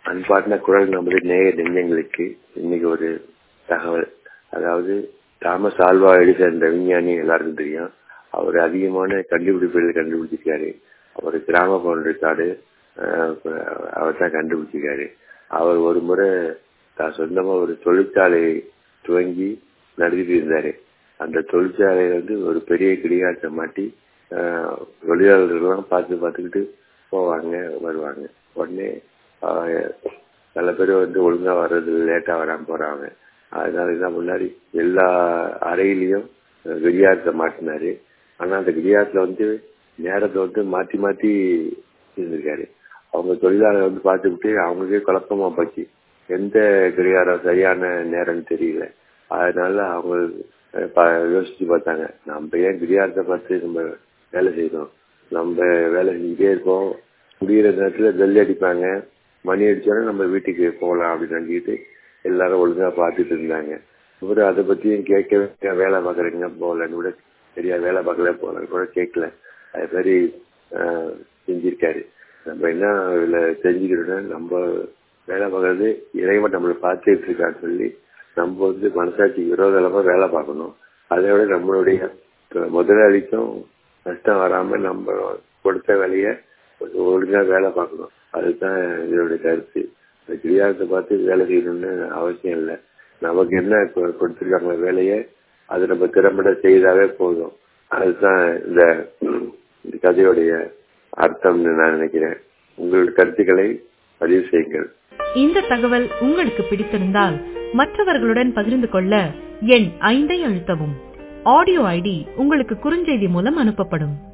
அன்பார்ந்த குரல் நமது நேய நெஞ்சங்களுக்கு இன்னைக்கு ஒரு தகவல் அதாவது தாமஸ் ஆல்வா எடிசன் என்ற விஞ்ஞானி எல்லாருக்கும் தெரியும் அவர் அதிகமான கண்டுபிடிப்புகள் கண்டுபிடிச்சிருக்காரு அவர் கிராம போன் இருக்காரு அவர் தான் கண்டுபிடிச்சிருக்காரு அவர் ஒரு முறை தான் சொந்தமா ஒரு தொழிற்சாலை துவங்கி நடத்திட்டு இருந்தாரு அந்த தொழிற்சாலையில வந்து ஒரு பெரிய கிடிகாட்டை மாட்டி தொழிலாளர்கள்லாம் பார்த்து பார்த்துக்கிட்டு போவாங்க வருவாங்க உடனே சில பேர் வந்து ஒழுங்கா வர்றது லேட்டா வராம போறாங்க அதனால என்ன முன்னாடி எல்லா அறையிலையும் கடியாரத்தை மாட்டினாரு ஆனா அந்த கடியாரத்துல வந்து நேரத்தை வந்து மாத்தி மாத்தி இருந்திருக்காரு அவங்க தொழிலாளர் வந்து பார்த்துக்கிட்டு அவங்களுக்கே குழப்பமா போச்சு எந்த கடிகாரம் சரியான நேரம்னு தெரியல அதனால அவங்க யோசிச்சு பார்த்தாங்க நம்ம ஏன் கடியாரத்தை பார்த்து நம்ம வேலை செய்யணும் நம்ம வேலை செஞ்சுட்டே இருக்கோம் முடிகிற நேரத்துல பெல் அடிப்பாங்க மணி அடிச்சோன்னா நம்ம வீட்டுக்கு போகலாம் அப்படின்னு நினைக்கிட்டு எல்லாரும் ஒழுங்கா பார்த்துட்டு இருந்தாங்க இவரு அதை பத்தியும் கேட்கவே வேலை பார்க்குறீங்க போகலன்னு கூட சரியா வேலை பார்க்கல போகலன்னு கூட கேட்கல அது மாதிரி செஞ்சிருக்காரு நம்ம என்ன இதுல தெரிஞ்சுக்கிட்டோம்னா நம்ம வேலை பார்க்கறது இறைவன் நம்மளை பார்த்துட்டு இருக்கான்னு சொல்லி நம்ம வந்து மனசாட்சி விரோத இல்லாம வேலை பார்க்கணும் அதை விட நம்மளுடைய முதலாளிக்கும் நஷ்டம் வராம நம்ம கொடுத்த வேலையை ஒழுங்கா வேலை பார்க்கணும் அதுதான் இதோட கருத்து கிரியாரத்தை பார்த்து வேலை செய்யணும்னு அவசியம் இல்லை நமக்கு என்ன கொடுத்துருக்காங்க வேலையை அது நம்ம திறம்பட செய்தாவே போதும் அதுதான் இந்த கதையுடைய அர்த்தம்னு நான் நினைக்கிறேன் உங்களுடைய கருத்துக்களை பதிவு செய்யுங்கள் இந்த தகவல் உங்களுக்கு பிடித்திருந்தால் மற்றவர்களுடன் பகிர்ந்து கொள்ள எண் ஐந்தை அழுத்தவும் ஆடியோ ஐடி உங்களுக்கு குறுஞ்செய்தி மூலம் அனுப்பப்படும்